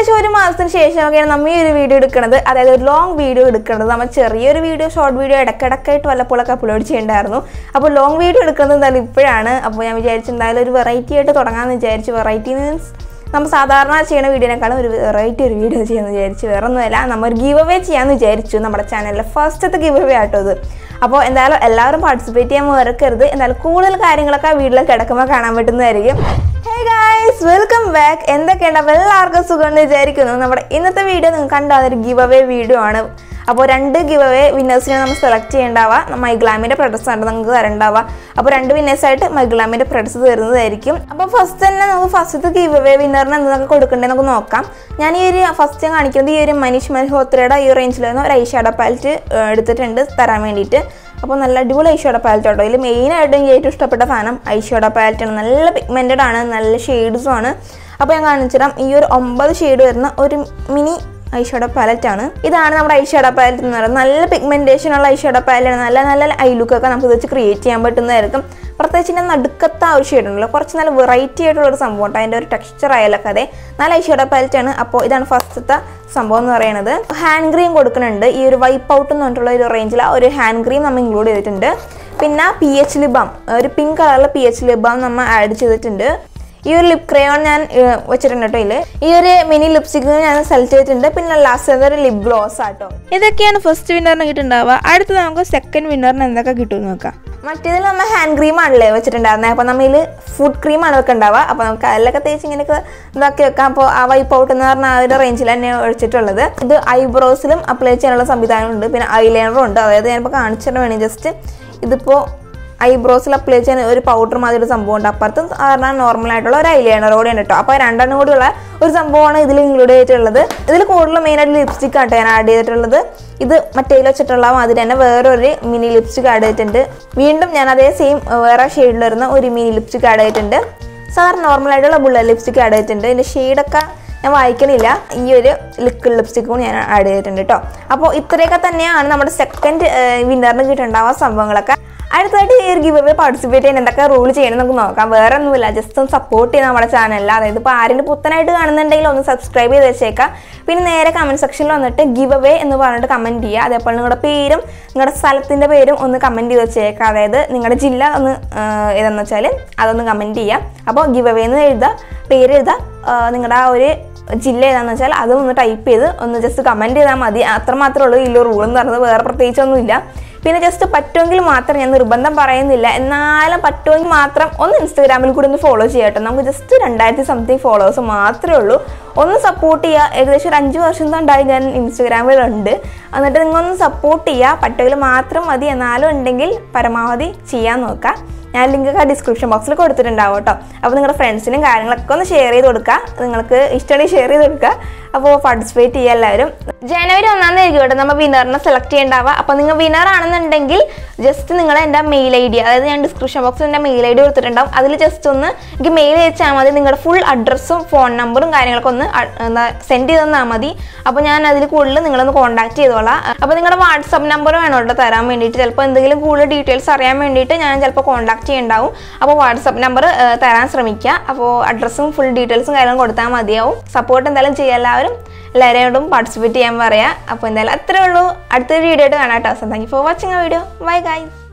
ഏകദേശം ഒരു മാസത്തിന് ശേഷമൊക്കെയാണ് നമ്മൾ ഈ ഒരു വീഡിയോ എടുക്കുന്നത് അതായത് ഒരു ലോങ് വീഡിയോ എടുക്കുന്നത് നമ്മൾ ചെറിയൊരു വീഡിയോ ഷോർട്ട് വീഡിയോ ഇടയ്ക്കിടയ്ക്കായിട്ട് വല്ലപ്പോഴൊക്കെ അപ്ലോഡ് ചെയ്യേണ്ടായിരുന്നു അപ്പോൾ ലോങ് വീഡിയോ എടുക്കുന്നത് എന്തായാലും ഇപ്പോഴാണ് അപ്പോൾ ഞാൻ വിചാരിച്ചു എന്തായാലും ഒരു വെറൈറ്റി ആയിട്ട് തുടങ്ങാമെന്ന് വിചാരിച്ചു വെറൈറ്റി മീൻസ് നമ്മൾ സാധാരണ ചെയ്യുന്ന വീഡിയോനേക്കാളും ഒരു വെറൈറ്റി ഒരു വീഡിയോ ചെയ്യാമെന്ന് വിചാരിച്ചു വേറെ ഒന്നുമല്ല നമ്മൾ ഒരു ഗീവ് അവേ ചെയ്യാമെന്ന് വിചാരിച്ചു നമ്മുടെ ചാനലിലെ ഫസ്റ്റത്തെ ഗീവ് അവേ ആട്ടോ ഇത് അപ്പോൾ എന്തായാലും എല്ലാവരും പാർട്ടിസിപ്പേറ്റ് ചെയ്യാൻ മറക്കരുത് എന്തായാലും കൂടുതൽ കാര്യങ്ങളൊക്കെ വീട്ടിൽ കിടക്കുമ്പോൾ കാണാൻ പറ്റുന്നതായിരിക്കും ഹേ ഗായ്സ് വെൽക്കം ബാക്ക് എന്തൊക്കെയുണ്ട് അപ്പോൾ എല്ലാവർക്കും സുഖമെന്ന് വിചാരിക്കുന്നു നമ്മുടെ ഇന്നത്തെ വീഡിയോ നിങ്ങൾക്ക് കണ്ടാൽ ഒരു ഗീവ് അവേ വീഡിയോ ആണ് അപ്പോൾ രണ്ട് ഗിവ് അവേ വിന്നേഴ്സിനെ നമ്മൾ സെലക്ട് ചെയ്യേണ്ടാവുക മൈഗ്ലാമിൻ്റെ പ്രൊഡക്ട്സ് ആണ് നിങ്ങൾക്ക് തരണ്ടാവുക അപ്പോൾ രണ്ട് വിന്നേഴ്സായിട്ട് മൈഗ്ലാമിൻ്റെ പ്രൊഡക്ട്സ് തരുന്നതായിരിക്കും അപ്പോൾ ഫസ്റ്റ് തന്നെ നമുക്ക് ഫസ്റ്റത്തെ ഗിവ് അവേ വിന്നറിന് എന്തൊക്കെ കൊടുക്കേണ്ടത് നമുക്ക് നോക്കാം ഞാൻ ഈ ഒരു ഫസ്റ്റ് കാണിക്കുന്നത് ഈ ഒരു മനീഷ് മൽഹോത്രയുടെ ഈ റേഞ്ചിൽ നിന്ന് ഒരു ഐഷാഡോ പാലറ്റ് എടുത്തിട്ടുണ്ട് തരാൻ വേണ്ടിയിട്ട് അപ്പോൾ നല്ല അടിപൊളി ഐഷാഡോ പാലറ്റ് കേട്ടോ ഇതിൽ മെയിനായിട്ട് എനിക്ക് ഏറ്റവും ഇഷ്ടപ്പെട്ട സാധനം ഐഷാഡോ പാലറ്റ് ആണ് നല്ല പിഗ്മെൻറ്റഡ് ആണ് നല്ല ഷെയ്ഡ്സും ആണ് അപ്പോൾ ഞാൻ കാണിച്ചുതരാം ഈ ഒരു ഒമ്പത് ഷെയ്ഡ് വരുന്ന ഒരു മിനി ഐഷാഡോ പാലറ്റ് ആണ് ഇതാണ് നമ്മുടെ ഐഷാഡോ പാലറ്റ് എന്ന് പറയുന്നത് നല്ല പിഗ്മെന്റേഷൻ ഉള്ള ഐഷാഡോ പാലറ്റ് ആണ് നല്ല നല്ല ഐ ലുക്ക് ഒക്കെ നമുക്ക് ഇത് വെച്ച് ക്രിയേറ്റ് ചെയ്യാൻ പറ്റുന്നതായിരിക്കും പ്രത്യേകിച്ച് ഇതിൻ്റെ നടുക്കത്ത ആ ഒരു ഷെയ്ഡ് ഉണ്ടല്ലോ കുറച്ച് നല്ല വെറൈറ്റി ആയിട്ടുള്ള ഒരു സംഭവം ഉണ്ട് അതിൻ്റെ ഒരു ടെക്സ്ചർ ആയാലൊക്കെ അതെ നല്ല ഐഷാഡോ പാലറ്റ് ആണ് അപ്പോൾ ഇതാണ് ഫസ്റ്റത്തെ സംഭവം എന്ന് പറയുന്നത് ഹാൻഡ് ക്രീം കൊടുക്കുന്നുണ്ട് ഈ ഒരു വൈപ്പ് ഔട്ട് എന്ന് പറഞ്ഞിട്ടുള്ള ഒരു റേഞ്ചിൽ ആ ഒരു ഹാൻഡ് ക്രീം നമ്മൾ ഇൻക്ലൂഡ് ചെയ്തിട്ടുണ്ട് പിന്നെ പി എച്ച് ലിബാം ഒരു പിങ്ക് കളറിലെ പി എച്ച് ലിബാം നമ്മൾ ആഡ് ചെയ്തിട്ടുണ്ട് ഈ ഒരു ലിപ് ക്രയോൺ ഞാൻ ഏർ, വെച്ചിട്ടുണ്ട് കേട്ടോ ഇതിൽ ഈ ഒരു മിനി ലിപ്സ്റ്റിക്ക് ഞാൻ സെലക്ട് ചെയ്തിട്ടുണ്ട് പിന്നെ ലാസ്റ്റ് ഒരു ലിപ് ഗ്ലോസ് ആട്ടോ ഇതൊക്കെയാണ് ഫസ്റ്റ് വിന്നറിന് കിട്ടുന്നുണ്ടാവുക അടുത്ത് നമുക്ക് സെക്കൻഡ് വിന്നറിന് എന്തൊക്കെ കിട്ടും നോക്കാം മറ്റേതിൽ നമ്മൾ ഹാൻഡ് ക്രീം ആണല്ലേ വെച്ചിട്ടുണ്ടായിരുന്നത് അപ്പോൾ നമ്മൾ ഇതിൽ ഫുഡ് ക്രീം ആണ് വെക്കുന്നുണ്ടാവുക അപ്പോൾ നമുക്ക് അതിലൊക്കെ തേച്ച് ഇങ്ങനെയൊക്കെ ഇതാക്കി വെക്കാം അപ്പോൾ ആ വൈപ്പ് ഔട്ട് എന്ന് പറഞ്ഞ ആ ഒരു റേഞ്ചിൽ തന്നെ ഒഴിച്ചിട്ടുള്ളത് ഇത് ഐബ്രോസിലും അപ്ലൈ ചെയ്യാനുള്ള സംവിധാനമുണ്ട് പിന്നെ ഐലൈനറും ഉണ്ട് അതായത് ഞാനിപ്പോൾ കാണിച്ചിട്ട് വേണേ ജസ്റ്റ് ഇതിപ്പോൾ ഐബ്രോസിൽ അപ്ലൈ ചെയ്യാൻ ഒരു പൗഡർ മാതിരി ഒരു സംഭവം ഉണ്ട് അപ്പുറത്ത് പറഞ്ഞാൽ നോർമൽ ആയിട്ടുള്ള ഒരു ഐലൈനർ കൂടെയാണ് കേട്ടോ അപ്പോൾ രണ്ടെണ്ണം കൂടിയുള്ള ഒരു സംഭവമാണ് ഇതിൽ ഇൻക്ലൂഡ് ചെയ്തിട്ടുള്ളത് ഇതിൽ കൂടുതൽ മെയിനായിട്ട് ലിപ്സ്റ്റിക് ആട്ടോ ഞാൻ ആഡ് ചെയ്തിട്ടുള്ളത് ഇത് മറ്റേതിൽ വെച്ചിട്ടുള്ള മാതിരി തന്നെ വേറൊരു മിനി ലിപ്സ്റ്റിക് ആഡ് ചെയ്തിട്ടുണ്ട് വീണ്ടും ഞാൻ അതേ സെയിം വേറെ ഷെയ്ഡിൽ വരുന്ന ഒരു മിനി ലിപ്സ്റ്റിക് ആഡ് ചെയ്തിട്ടുണ്ട് സാധാരണ നോർമൽ ആയിട്ടുള്ള ബുള്ളറ്റ് ലിപ്സ്റ്റിക് ആഡ് ചെയ്തിട്ടുണ്ട് ഇതിൻ്റെ ഷെയ്ഡൊക്കെ ഞാൻ വായിക്കണില്ല ഈ ഒരു ലിക്വിഡ് ലിപ്സ്റ്റിക്കും ഞാൻ ആഡ് ചെയ്തിട്ടുണ്ട് കേട്ടോ അപ്പോൾ ഇത്രയൊക്കെ തന്നെയാണ് നമ്മുടെ സെക്കൻഡ് വിന്നറിന് കിട്ടുന്നുണ്ടാവുക സംഭവങ്ങളൊക്കെ അടുത്തായിട്ട് ഈ ഒരു ഗിവ് അവേ പാർട്ടിസിപ്പേറ്റ് ചെയ്യാൻ എന്തൊക്കെ റൂൾ ചെയ്യണം നമുക്ക് നോക്കാം വേറെ ഒന്നുമില്ല ജസ്റ്റ് ഒന്ന് സപ്പോർട്ട് ചെയ്യുന്ന നമ്മുടെ ചാനലിൽ അതായത് ഇപ്പോൾ ആരെങ്കിലും പുത്തനായിട്ട് കാണുന്നുണ്ടെങ്കിൽ ഒന്ന് സബ്സ്ക്രൈബ് ചെയ്ത് വെച്ചേക്കാം പിന്നെ നേരെ കമൻറ്റ് സെക്ഷനിൽ വന്നിട്ട് ഗിവ് അവേ എന്ന് പറഞ്ഞിട്ട് കമൻറ്റ് ചെയ്യുക അതേപോലെ നിങ്ങളുടെ പേരും നിങ്ങളുടെ സ്ഥലത്തിൻ്റെ പേരും ഒന്ന് കമൻറ്റ് ചെയ്ത് വെച്ചേക്കാം അതായത് നിങ്ങളുടെ ജില്ല ഒന്ന് ആ, ഏതെന്ന് വെച്ചാൽ അതൊന്ന് കമൻറ്റ് ചെയ്യാം അപ്പോൾ ഗിവ് അവേ എന്ന് എഴുതുക പേര് എഴുതുക ആ, നിങ്ങളുടെ ആ ഒരു ജില്ല ഏതാണെന്ന് വെച്ചാൽ അത് ഒന്ന് ടൈപ്പ് ചെയ്ത് ഒന്ന് ജസ്റ്റ് കമൻറ്റ് ചെയ്താൽ മതി അത്ര മാത്രമേ ഉള്ളൂ ഈ റൂൾ എന്ന് പറയുന്നത് വേറെ പ്രത്യേകിച്ചൊന്നുമില്ല പിന്നെ ജസ്റ്റ് പറ്റുമെങ്കിൽ മാത്രം ഞാൻ നിർബന്ധം പറയുന്നില്ല എന്നാലും പറ്റുമെങ്കിൽ മാത്രം ഒന്ന് ഇൻസ്റ്റാഗ്രാമിൽ കൂടി ഒന്ന് ഫോളോ ചെയ്യട്ടെ നമുക്ക് ജസ്റ്റ് രണ്ടായിരത്തി സംതിങ് ഫോളോവേഴ്സ് മാത്രമേ ഉള്ളൂ ഒന്ന് സപ്പോർട്ട് ചെയ്യുക ഏകദേശം ഒരു അഞ്ച് വർഷം തൊണ്ടായി ഞാൻ ഇൻസ്റ്റാഗ്രാമിലുണ്ട് എന്നിട്ട് നിങ്ങളൊന്ന് സപ്പോർട്ട് ചെയ്യുക പറ്റുമെങ്കിൽ മാത്രം മതി എന്നാലും ഉണ്ടെങ്കിൽ പരമാവധി ചെയ്യാൻ നോക്കുക ഞാൻ ലിങ്ക് ഒക്കെ ഡിസ്ക്രിപ്ഷൻ ബോക്സിൽ കൊടുത്തിട്ടുണ്ടാവും കേട്ടോ അപ്പോൾ നിങ്ങളുടെ ഫ്രണ്ട്സിനും കാര്യങ്ങളൊക്കെ ഒന്ന് ഷെയർ ചെയ്ത് കൊടുക്കുക നിങ്ങൾക്ക് ഇഷ്ടമുണ്ടെങ്കിൽ ഷെയർ ചെയ്ത് കൊടുക്കുക അപ്പോൾ പാർട്ടിസിപ്പേറ്റ് ചെയ്യുക എല്ലാവരും ജനുവരി ഒന്നാം തീയതി കേട്ടോ നമ്മൾ വിന്നറിനെ സെലക്ട് ചെയ്യേണ്ടാവുക അപ്പോൾ നിങ്ങൾ വിന്നർ ആണെന്നുണ്ടെങ്കിൽ ജസ്റ്റ് നിങ്ങൾ എൻ്റെ മെയിൽ ഐ ഡി അതായത് ഞാൻ ഡിസ്ക്രിപ്ഷൻ ബോക്സിൽ എൻ്റെ മെയിൽ ഐ ഡി കൊടുത്തിട്ടുണ്ടാവും അതിൽ ജസ്റ്റ് ഒന്ന് എനിക്ക് മെയിൽ അയച്ചാൽ മതി നിങ്ങളുടെ ഫുൾ അഡ്രസ്സും ഫോൺ നമ്പറും കാര്യങ്ങളൊക്കെ ഒന്ന് അ- എന്താ സെൻഡ് ചെയ്ത് തന്നാൽ മതി അപ്പോൾ ഞാൻ അതിൽ കൂടുതൽ നിങ്ങളൊന്ന് കോൺടാക്ട് ചെയ്തോളാം അപ്പോൾ നിങ്ങളുടെ വാട്സപ്പ് നമ്പർ വേണം കേട്ടോ തരാൻ വേണ്ടിയിട്ട് ചിലപ്പോൾ എന്തെങ്കിലും കൂടുതൽ ഡീറ്റെയിൽസ് അറിയാൻ വേണ്ടിയിട്ട് ഞാൻ ചിലപ്പോൾ കോൺടാക്ട് ചെയ്യുന്നുണ്ടാവും അപ്പോൾ വാട്സപ്പ് നമ്പർ തരാൻ ശ്രമിക്കുക അപ്പോൾ അഡ്രസ്സും ഫുൾ ഡീറ്റെയിൽസും കാര്യങ്ങളും കൊടുത്താൽ മതിയാവും സപ്പോർട്ട് എന്തായാലും ചെയ്യുക എല്ലാവരും എല്ലാവരോടും പാർട്ടിസിപ്പേറ്റ് ചെയ്യാൻ പറയാം അപ്പോൾ എന്തായാലും അത്രേ ഉള്ളൂ അടുത്തൊരു വീഡിയോ ആയിട്ട് കാണാം കേട്ടോ താങ്ക് യു ഫോർ വാച്ചിങ് ആ വീഡിയോ ബൈ ഗൈസ്